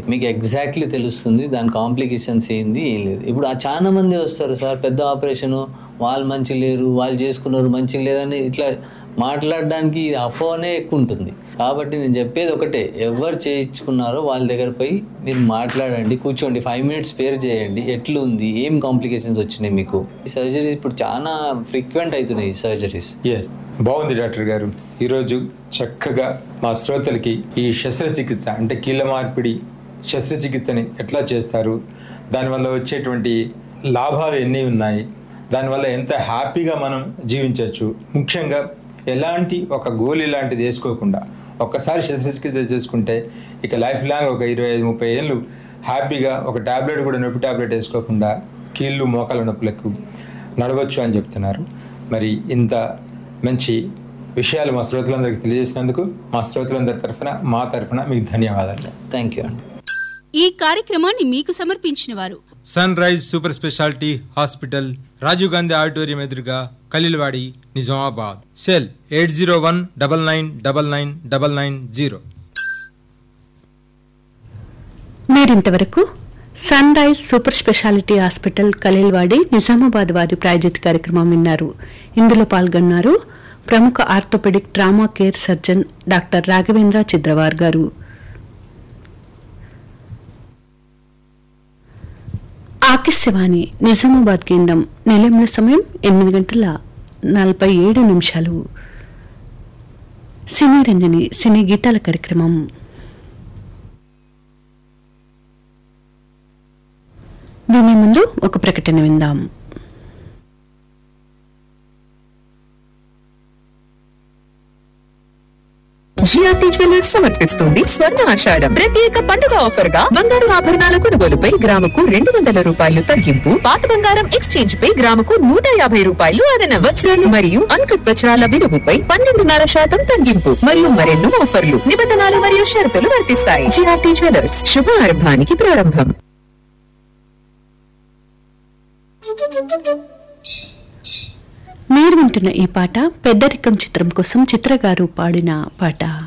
మీకు ఎగ్జాక్ట్లీ తెలుస్తుంది దాని కాంప్లికేషన్స్ ఏంది ఏం లేదు ఇప్పుడు ఆ చాలా మంది వస్తారు సార్ పెద్ద ఆపరేషను వాళ్ళు మంచి లేరు వాళ్ళు చేసుకున్నారు మంచిగా లేదని ఇట్లా మాట్లాడడానికి ఇది అఫోనే ఎక్కువ ఉంటుంది కాబట్టి నేను చెప్పేది ఒకటే ఎవరు చేయించుకున్నారో వాళ్ళ దగ్గర పోయి మీరు మాట్లాడండి కూర్చోండి ఫైవ్ మినిట్స్ స్పేర్ చేయండి ఎట్లా ఉంది ఏం కాంప్లికేషన్స్ వచ్చినాయి మీకు ఈ సర్జరీ ఇప్పుడు చాలా ఫ్రీక్వెంట్ అవుతున్నాయి ఈ సర్జరీస్ ఎస్ బాగుంది డాక్టర్ గారు ఈరోజు చక్కగా మా శ్రోతలకి ఈ శస్త్రచికిత్స అంటే కీళ్ళ మార్పిడి శస్త్రచికిత్సని ఎట్లా చేస్తారు దానివల్ల వచ్చేటువంటి లాభాలు ఎన్ని ఉన్నాయి దానివల్ల ఎంత హ్యాపీగా మనం జీవించవచ్చు ముఖ్యంగా ఎలాంటి ఒక గోళీ లాంటిది వేసుకోకుండా ఒక్కసారి శస్త్రచికిత్స చేసుకుంటే ఇక లైఫ్ లాంగ్ ఒక ఇరవై ఐదు ముప్పై ఏళ్ళు హ్యాపీగా ఒక టాబ్లెట్ కూడా నొప్పి టాబ్లెట్ వేసుకోకుండా కీళ్ళు మోకాల నొప్పులకు నడవచ్చు అని చెప్తున్నారు మరి ఇంత మంచి విషయాలు మా శ్రోతలందరికీ తెలియజేసినందుకు మా శ్రోతలందరి తరఫున మా తరఫున మీకు ధన్యవాదాలు థ్యాంక్ యూ అండి ఈ కార్యక్రమాన్ని మీకు సమర్పించిన వారు sunrise super speciality hospital Rajiv Gandhi auditorium ఎదురుగా Kalilwadi Nizamabad cell eight zero one double nine double nine double nine zero మీరింతవరకు sunrise super speciality hospital Kaleelwadi Nizamabad వారి ప్రాయోజిత కార్యక్రమం విన్నారు ఇందులో పాల్గొన్నారు ప్రముఖ orthopaedic trauma care surgeon doctor Raghavendra Chidrawar గారు ఆకాశవాణి నిజామాబాద్ కేంద్రం నిలయంలో సమయం ఎనిమిది గంటల నలభై ఏడు నిమిషాలు సినీ రంజని సినీ గీతాల కార్యక్రమం దీని ముందు ఒక ప్రకటన విందాం జిఆర్టీ జ్యువెలర్స్ సమర్పిస్తుంది స్వర్ణ ఆషాఢం ప్రత్యేక పండుగ ఆఫర్ గా బంగారు ఆభరణాల కొనుగోలుపై గ్రాముకు రెండు వందల రూపాయలు తగ్గింపు పాత బంగారం ఎక్స్చేంజ్ పై గ్రాముకు నూట యాభై రూపాయలు అదన వజ్రాలు మరియు అన్కట్ వజ్రాల విలువపై పన్నెండున్నర శాతం తగ్గింపు మరియు మరెన్నో ఆఫర్లు నిబంధనలు మరియు షరతులు వర్తిస్తాయి జిఆర్టీ జ్యువెలర్స్ శుభారంభానికి ప్రారంభం మీరు వింటున్న ఈ పాట పెద్దరికం చిత్రం కోసం చిత్రగారు పాడిన పాట